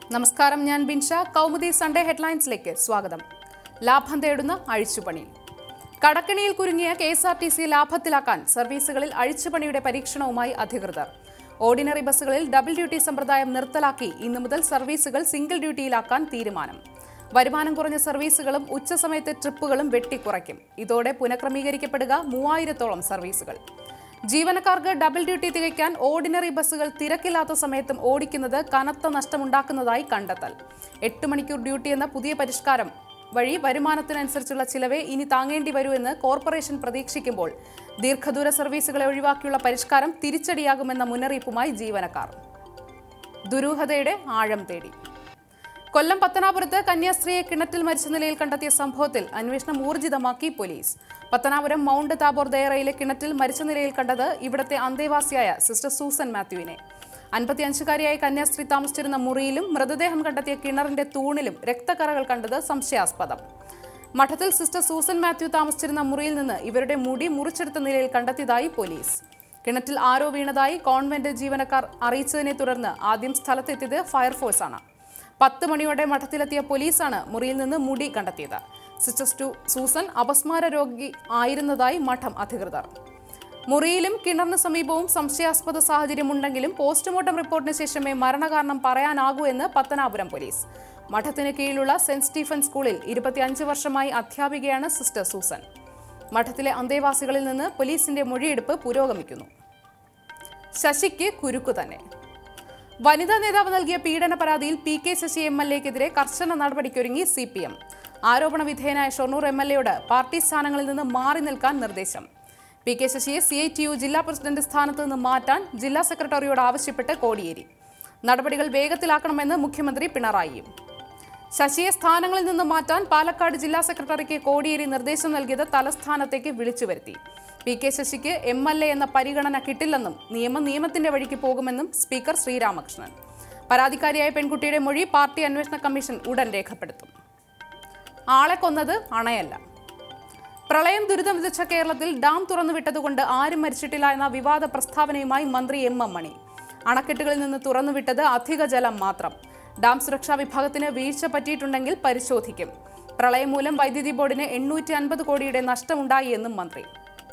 നമസ്കാരം ഞാൻ ബിൻഷ കൗമുദി സൺഡേ ഹെഡ്ലൈൻസിലേക്ക് സ്വാഗതം ലാഭം തേടുന്ന അഴിച്ചുപണി കടക്കണിയിൽ കുരുങ്ങിയ K S R T C ലാഭത്തിലാക്കാൻ സർവീസുകളിൽ അഴിച്ചുപണിയുടെ പരീക്ഷണവുമായി അധികൃതർ ഓർഡിനറി ബസ്സുകളിൽ ഡബിൾ ഡ്യൂട്ടി സമ്പ്രദായം നിർത്തലാക്കി ഇന്നു മുതൽ സർവീസുകൾ സിംഗിൾ ഡ്യൂട്ടിയിലാക്കാൻ തീരുമാനം വരുമാനം കുറഞ്ഞ സർവീസുകളും ഉച്ചസമയത്തെ ട്രിപ്പുകളും വെട്ടിക്കുറയ്ക്കും ഇതോടെ പുനഃക്രമീകരിക്കപ്പെടുക മൂവായിരത്തോളം സർവീസുകൾ ജീവനക്കാർക്ക് ഡബിൾ ഡ്യൂട്ടി തികയ്ക്കാൻ ഓർഡിനറി ബസ്സുകൾ തിരക്കില്ലാത്ത സമയത്തും ഓടിക്കുന്നത് കനത്ത നഷ്ടമുണ്ടാക്കുന്നതായി കണ്ടെത്തൽ എട്ട് മണിക്കൂർ ഡ്യൂട്ടി എന്ന പുതിയ പരിഷ്കാരം വഴി വരുമാനത്തിനനുസരിച്ചുള്ള ചിലവേ ഇനി താങ്ങേണ്ടി വരൂ എന്ന് കോർപ്പറേഷൻ പ്രതീക്ഷിക്കുമ്പോൾ ദീർഘദൂര സർവീസുകളെ ഒഴിവാക്കിയുള്ള പരിഷ്കാരം തിരിച്ചടിയാകുമെന്ന മുന്നറിയിപ്പുമായി ജീവനക്കാർ ദുരൂഹതയുടെ ആഴം തേടി കൊല്ലം പത്തനാപുരത്ത് കന്യാസ്ത്രീയെ കിണറ്റിൽ മരിച്ച നിലയിൽ കണ്ടെത്തിയ സംഭവത്തിൽ അന്വേഷണം ഊർജിതമാക്കി പോലീസ് പത്തനാപുരം മൗണ്ട് താബോർ ദയറയിലെ കിണറ്റിൽ മരിച്ച നിലയിൽ കണ്ടത് ഇവിടത്തെ അന്തേവാസിയായ സിസ്റ്റർ സൂസൻ മാത്യുവിനെ അൻപത്തിയഞ്ചുകാരിയായ കന്യാസ്ത്രീ താമസിച്ചിരുന്ന മുറിയിലും മൃതദേഹം കണ്ടെത്തിയ കിണറിന്റെ തൂണിലും രക്തക്കറകൾ കണ്ടത് സംശയാസ്പദം മഠത്തിൽ സിസ്റ്റർ സൂസൻ മാത്യു താമസിച്ചിരുന്ന മുറിയിൽ നിന്ന് ഇവരുടെ മുടി മുറിച്ചെടുത്ത നിലയിൽ കണ്ടെത്തിയതായി പോലീസ് കിണറ്റിൽ ആരോ വീണതായി കോൺവെന്റ് ജീവനക്കാർ അറിയിച്ചതിനെ തുടർന്ന് ആദ്യം സ്ഥലത്തെത്തിയത് ഫയർഫോഴ്സാണ് പത്ത് മണിയോടെ മഠത്തിലെത്തിയ പോലീസാണ് മുറിയിൽ നിന്ന് മുടി കണ്ടെത്തിയത് സിസ്റ്റർ സ്റ്റു സൂസൻ അപസ്മാര രോഗി ആയിരുന്നതായി മഠം അധികൃതർ മുറിയിലും കിണറിന് സമീപവും സംശയാസ്പദ സാഹചര്യമുണ്ടെങ്കിലും പോസ്റ്റ്മോർട്ടം റിപ്പോർട്ടിന് ശേഷമേ മരണകാരണം പറയാനാകൂ എന്ന് പത്തനാപുരം പോലീസ് മഠത്തിന് കീഴിലുള്ള സെന്റ് സ്റ്റീഫൻ സ്കൂളിൽ ഇരുപത്തിയഞ്ച് വർഷമായി അധ്യാപികയാണ് സിസ്റ്റർ സൂസൻ മഠത്തിലെ അന്തേവാസികളിൽ നിന്ന് പോലീസിന്റെ മൊഴിയെടുപ്പ് പുരോഗമിക്കുന്നു ശശിക്ക് കുരുക്കു തന്നെ വനിതാ നേതാവ് നൽകിയ പീഡന പരാതിയിൽ P K Sasi M L എക്കെതിരെ കർശന നടപടിക്കൊരുങ്ങി സി പി എം ആരോപണ വിധേയനായ ഷൊർണൂർ എം എൽ എയോട് പാർട്ടി സ്ഥാനങ്ങളിൽ നിന്ന് മാറി നിൽക്കാൻ നിർദ്ദേശം പി കെ ശശിയെ സി ഐ ടി യു ജില്ലാ പ്രസിഡന്റ് സ്ഥാനത്ത് നിന്ന് മാറ്റാൻ ജില്ലാ സെക്രട്ടറിയോട് ആവശ്യപ്പെട്ട് കോടിയേരി നടപടികൾ വേഗത്തിലാക്കണമെന്ന് മുഖ്യമന്ത്രി പിണറായിയും ശശിയെ സ്ഥാനങ്ങളിൽ നിന്ന് മാറ്റാൻ പാലക്കാട് ജില്ലാ സെക്രട്ടറിക്ക് കോടിയേരി നിർദ്ദേശം നൽകിയത് തലസ്ഥാനത്തേക്ക് വിളിച്ചു വരുത്തി പി കെ ശശിക്ക് എം എൽ എ എന്ന പരിഗണന കിട്ടില്ലെന്നും നിയമം നിയമത്തിന്റെ വഴിക്ക് പോകുമെന്നും സ്പീക്കർ ശ്രീരാമകൃഷ്ണൻ പരാതിക്കാരിയായ പെൺകുട്ടിയുടെ മൊഴി പാർട്ടി അന്വേഷണ കമ്മീഷൻ ഉടൻ രേഖപ്പെടുത്തും ആളെ കൊന്നത് അണയല്ല പ്രളയം ദുരിതം വിതച്ച കേരളത്തിൽ ഡാം തുറന്നുവിട്ടതുകൊണ്ട് ആരും മരിച്ചിട്ടില്ല എന്ന വിവാദ പ്രസ്താവനയുമായി മന്ത്രി എം എം മണി അണക്കെട്ടുകളിൽ നിന്ന് തുറന്നുവിട്ടത് അധിക ജലം മാത്രം ഡാം സുരക്ഷാ വിഭാഗത്തിന് വീഴ്ച പറ്റിയിട്ടുണ്ടെങ്കിൽ പരിശോധിക്കും പ്രളയം മൂലം വൈദ്യുതി ബോർഡിന് എണ്ണൂറ്റി അൻപത് കോടിയുടെ നഷ്ടമുണ്ടായി എന്നും മന്ത്രി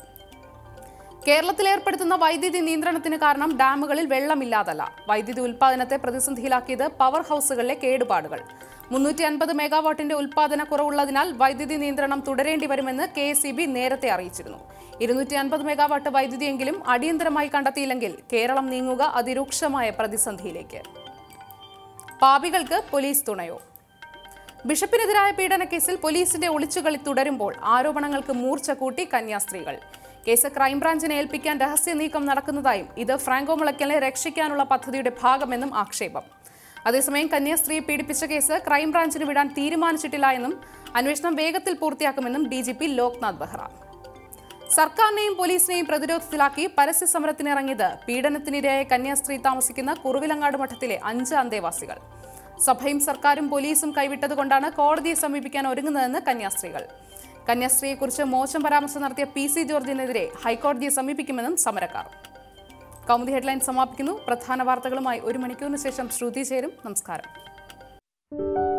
കേരളത്തിൽ ഏർപ്പെടുത്തുന്ന വൈദ്യുതി നിയന്ത്രണത്തിന് കാരണം ഡാമുകളിൽ വെള്ളമില്ലാതല്ല വൈദ്യുതി ഉൽപ്പാദനത്തെ പ്രതിസന്ധിയിലാക്കിയത് പവർ ഹൗസുകളിലെ കേടുപാടുകൾ മുന്നൂറ്റി അൻപത് മെഗാവാട്ടിന്റെ ഉൽപ്പാദന കുറവുള്ളതിനാൽ വൈദ്യുതി നിയന്ത്രണം തുടരേണ്ടി വരുമെന്ന് കെ എസ് നേരത്തെ അറിയിച്ചിരുന്നു ഇരുന്നൂറ്റി അൻപത് മെഗാവാട്ട് വൈദ്യുതിയെങ്കിലും അടിയന്തരമായി കണ്ടെത്തിയില്ലെങ്കിൽ കേരളം നീങ്ങുക അതിരൂക്ഷമായ പ്രതിസന്ധിയിലേക്ക് പാപികൾക്ക് പോലീസ് തുണയോ ബിഷപ്പിനെതിരായ പീഡനക്കേസിൽ പോലീസിന്റെ ഒളിച്ചുകളി തുടരുമ്പോൾ ആരോപണങ്ങൾക്ക് മൂർച്ച കൂട്ടി കന്യാസ്ത്രീകൾ കേസ് ക്രൈംബ്രാഞ്ചിനെ ഏൽപ്പിക്കാൻ രഹസ്യ നീക്കം നടക്കുന്നതായും ഇത് ഫ്രാങ്കോ മുളയ്ക്കലിനെ രക്ഷിക്കാനുള്ള പദ്ധതിയുടെ ഭാഗമെന്നും ആക്ഷേപം അതേസമയം കന്യാസ്ത്രീയെ പീഡിപ്പിച്ച കേസ് ക്രൈംബ്രാഞ്ചിന് വിടാൻ തീരുമാനിച്ചിട്ടില്ല എന്നും അന്വേഷണം വേഗത്തിൽ പൂർത്തിയാക്കുമെന്നും D G P Loknath Behera സർക്കാരിനെയും പോലീസിനെയും പ്രതിരോധത്തിലാക്കി പരസ്യ സമരത്തിനിറങ്ങിയത് പീഡനത്തിനിരയായ കന്യാസ്ത്രീ താമസിക്കുന്ന കുറുവിലങ്ങാട് മഠത്തിലെ അഞ്ച് അന്തേവാസികൾ സഭയും സർക്കാരും പോലീസും കൈവിട്ടതുകൊണ്ടാണ് കോടതിയെ സമീപിക്കാൻ ഒരുങ്ങുന്നതെന്ന് കന്യാസ്ത്രീകൾ കന്യാസ്ത്രീയെക്കുറിച്ച് മോശം പരാമർശം നടത്തിയ പി സി ജോർജിനെതിരെ ഹൈക്കോടതിയെ സമീപിക്കുമെന്നും സമരക്കാർ കൗമുദി ഹെഡ്ലൈൻ സമാപിക്കുന്നു പ്രധാന വാർത്തകളുമായി ഒരു മണിക്കൂറിന് ശേഷം ശ്രുതി ചേരും നമസ്കാരം